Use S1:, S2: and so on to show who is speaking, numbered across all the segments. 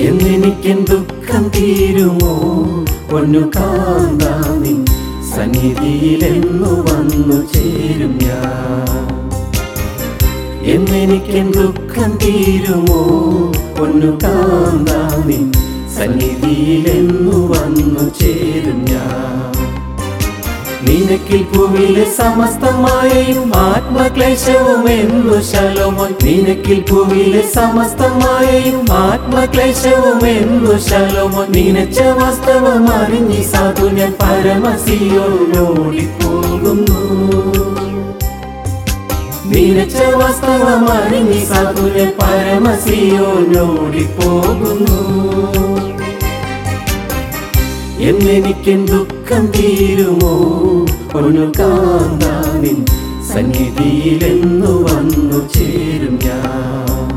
S1: എന്നെനിക്കൻ ദുഃഖം തീരുമോ പൊന്നു കാന്താനിൻ സന്നിധിയിലെന്നു വന്നു ചേരും ഞാൻ എന്നെനിക്കൻ ദുഃഖം തീരുമോ പൊന്നു കാന്താനിൻ സന്നിധിയിലെന്നു വന്നു ചേരും ഞാൻ നിനക്കിൽ ഭൂമിയിലെ സമസ്തമായും ആത്മക്ലേശവും എന്നു ശലോമോൻ നിനക്കിൽ ഭൂമിയിലെ സമസ്തമായും ആത്മക്ലേശവും എന്നു ശലോമോൻ നിനച്ച വാസ്തവം അറിഞ്ഞി സാധു ഞാൻ പരമസിയോടി പോകുന്നു നിനച്ച വാസ്തവം അറിഞ്ഞി സാധു ഞാൻ പരമസിയോടി പോകുന്നു എന്നെനിക്കൻ ദുഃഖം തീരുമോ ഒരു കാന്താനിൻ സന്നിധിയിലെന്നു വന്നു ചേരും ഞാൻ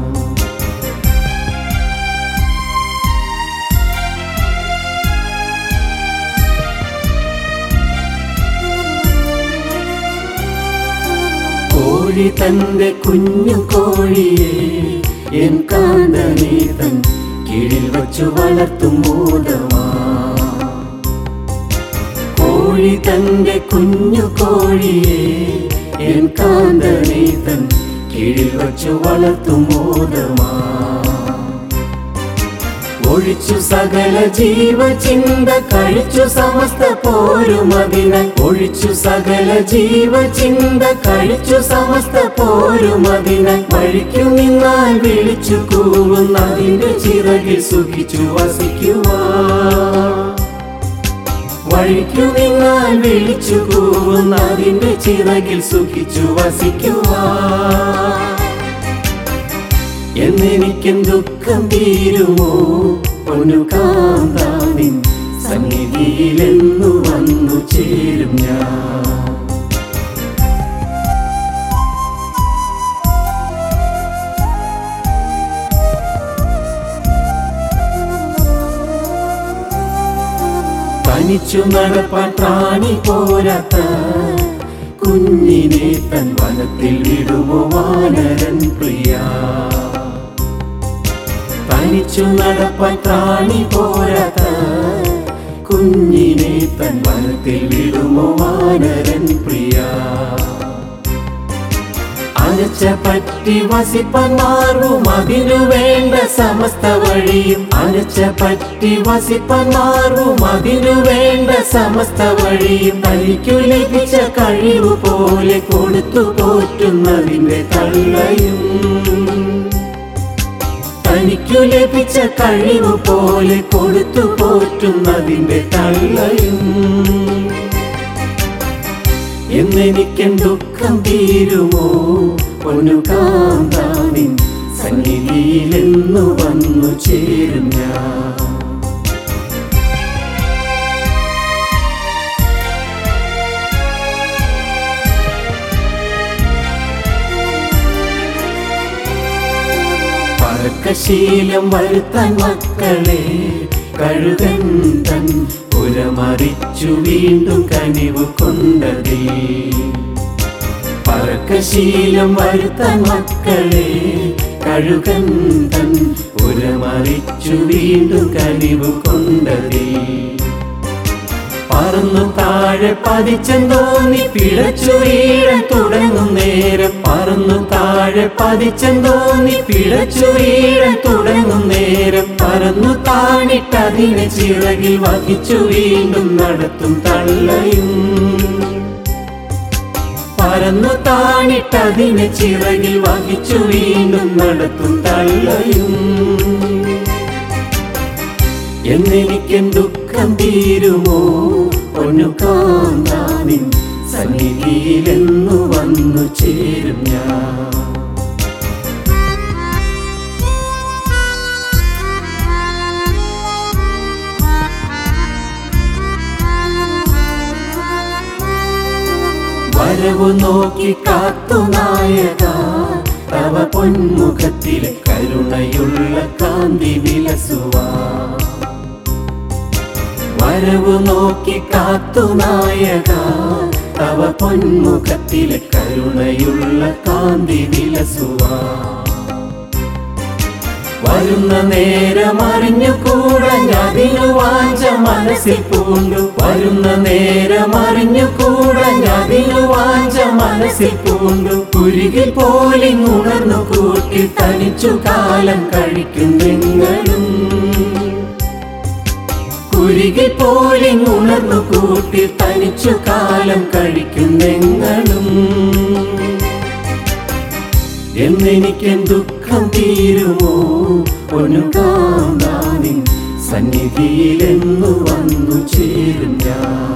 S1: കോഴി തന്റെ കുഞ്ഞു കോഴിയെ എൻ കാന്തനെ തൻ കീഴിൽ വച്ചു വളർത്തും മോദമാ കോഴി തന്റെ കുഞ്ഞു കോഴിയെ എൻ കാന്തനെ തൻ കീഴിൽ വച്ചു വളർത്തും മോദമാ ഒഴിച്ചു സകല ജീവചിന്ത കഴിച്ചു സമസ്ത പോരുമതിന ഒഴിച്ചു സകല ജീവചിന്ത കഴിച്ചു സമസ്ത പോരുമതിന വഴിക്കു നിന്നാൽ വിളിച്ചു കൂവുന്ന അതിന്റെ ചിറകിൽ സുഖിച്ചു വസിക്കുവാ വഴിക്കു നിന്നാൽ വിളിച്ചു കൂവുന്ന അതിന്റെ ചിറകിൽ സുഖിച്ചു വസിക്കുവാ എന്നെനിക്കൻ ദുഃഖം തീരുമോ പൊന്നു കാന്താനിൻ സന്നിധിയിലെന്നു വന്നു ചേരും ഞാൻ തനിച്ചു നടപ്പാൻ പ്രാണി പോരാത്ത കുഞ്ഞിനെ തൻ വനത്തിൽ വിടുമോ വാനരൻ പ്രിയ തനിച്ചു നടപ്പാൻ പ്രാണി പോരാത്ത കുഞ്ഞിനെ തൻ വനത്തിൽ വിടുമോ വാനരൻ പ്രിയ അനച്ച പറ്റി വസിപ്പാൻ മാറും അതിനു വേണ്ട സമസ്ത വഴിയും അനച്ച പറ്റി വസിപ്പാൻ മാറും അതിനു വേണ്ട സമസ്ത വഴിയും തനിക്കു ലഭിച്ച കഴിവ് പോലെ കൊടുത്തു പോറ്റുന്നതിന്റെ തള്ളയും തനിക്കു ലഭിച്ച കഴിവ് പോലെ കൊടുത്തു പോറ്റുന്നതിന്റെ തള്ളയും എന്നെനിക്കൻ ദുഃഖം തീരുമോ പൊന്നു കാന്താനിൻ സന്നിധിയിലെന്നു വന്നു ചേരും ഞാൻ പറക്കശീലം വരുത്താൻ മക്കളെ കഴുകൻ തൻ പുരമറിച്ചു വീണ്ടും കനിവ് കൊണ്ടതേ പറക്കശീലം വരുത്താൻ മക്കളെ കഴുകൻ തൻ പുരമറിച്ചു വീണ്ടും കനിവ് കൊണ്ടതേ പറന്നു താഴെ പതിച്ചെന്തോന്നി പിഴച്ചു വീഴാൻ തുടങ്ങും നേരം പറന്നു താഴെ പതിച്ചെന്തോന്നി പിഴച്ചു വീഴാൻ തുടങ്ങും നേരം പറന്നു താണിട്ടതിനെ ചിറകിൽ വഹിച്ചു വീണ്ടും നടത്തും തള്ളയും പറന്നു താണിട്ടതിനെ ചിറകിൽ വഹിച്ചു വീണ്ടും നടത്തും തള്ളയും എന്നെനിക്കൻ ദുഃഖം തീരുമോ പൊന്നു കാന്താനിൻ സന്നിധിയിലെന്നു വന്നു ചേരും ഞാൻ വരവു നോക്കി കാത്തു നായക തവ പൊന്മുഖത്തിലെ കരുണയുള്ള കാന്തി വിലസുവാ വരവു നോക്കി കാത്തു നായക തവ പൊന്മുഖത്തിലെ കരുണയുള്ള കാന്തി വിലസുവാ വരുന്ന നേരം അറിഞ്ഞുകൂടഞ്ഞതിനു വാഞ്ച മനസ്സിൽ പൂണ്ടു വരുന്ന നേരം അറിഞ്ഞുകൂടഞ്ഞതിനു വാഞ്ച മനസ്സിൽ പൂണ്ടു കുരുകിൽ പോലി ഉണർന്നു കൂട്ടി തനിച്ചു കാലം കഴിക്കും നിങ്ങളും കുരുകിൽ പോലി ഉണർന്നു കൂട്ടി തനിച്ചു കാലം കഴിക്കും നിങ്ങളും എന്നെനിക്ക് ദുഃഖം തീരുമോ ഒന്നു കാന്താനിൻ സന്നിധിയിലെന്നു വന്നു ചേരും ഞാൻ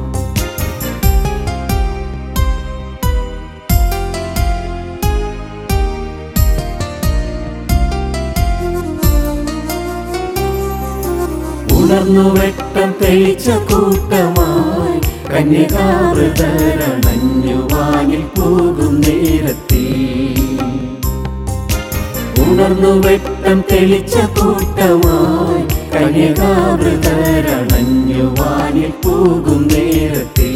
S1: ഉണർന്നു വെട്ടം തെളിച്ച കൂട്ടമായി കന്യകാവൃതരണഞ്ഞു വാനിൽ പോകും നേരത്തിൽ ഉണർന്നു വെട്ടം തെളിച്ച കൂട്ടമായി കന്യകാവൃതരണഞ്ഞു വാനിൽ പോകും നേരത്തിൽ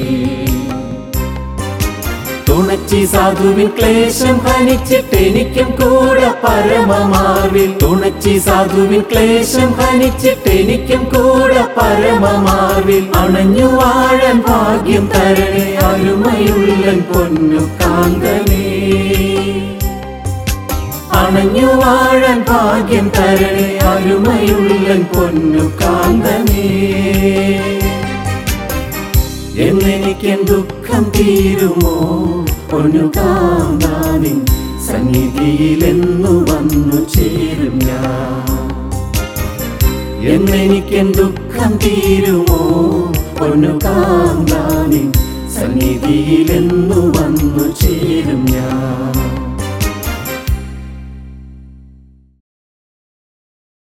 S1: തുണച്ചി സാധുവിൻ ക്ലേശം ഹനിച്ചിട്ട് എനിക്കും കൂടെ പരമമാർവിൽ തുണച്ചി സാധുവിൻ ക്ലേശം ഹനിച്ചിട്ട് എനിക്കും കൂടെ പരമമാർവിൽ അണഞ്ഞു വാഴൻ ഭാഗ്യം തരണേ അരുമയുള്ളൻ പൊന്നു കാന്തനേ അണഞ്ഞു വാഴൻ ഭാഗ്യം തരണേ അരുമയുള്ളൻ പൊന്നു കാന്തനേ എന്നെനിക്ക് ദുഃഖം തീരുമോ പൊന്നു കാന്താനിൻ സന്നിധിയിലെന്നു വന്നു ചേരും ഞാൻ എന്നെനിക്ക് ദുഃഖം തീരുമോ പൊന്നു കാന്താനിൻ സന്നിധിയിലെന്നു വന്നു ചേരും ഞാൻ